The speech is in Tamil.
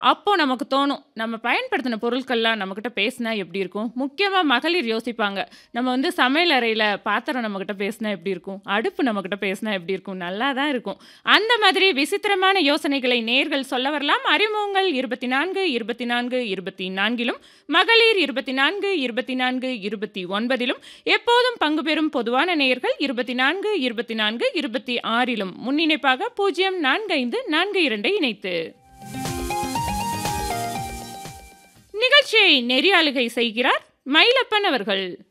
அப்போ நமக்கு தோணும். நம்ம பயன்படுத்தின பொருட்கள்லாம் நம்மகிட்ட பேசினா எப்படி இருக்கும்? முக்கியமா மகளிர் யோசிப்பாங்க. நம்ம வந்து சமையல் அறையில பாத்திரம் நம்மகிட்ட பேசினா எப்படி இருக்கும்? அடுப்பு நம்மகிட்ட பேசினா எப்படி இருக்கும்? நல்லா தான் இருக்கும். அந்த மாதிரி விசித்திரமான யோசனைகளை நேயர்கள் சொல்ல வரலாம். அறிமுகங்கள் 24, 24, 24லும், மகளிர் 24, 24, 29லும், எப்போதும் பங்கு பெறும் பொதுவான நேயர்கள் 24, 24, 26லும் முன்னிணைப்பாக 045442 இணைத்து. நிகழ்ச்சியை நெறியாளுகை செய்கிறார் மயிலப்பன் அவர்கள்.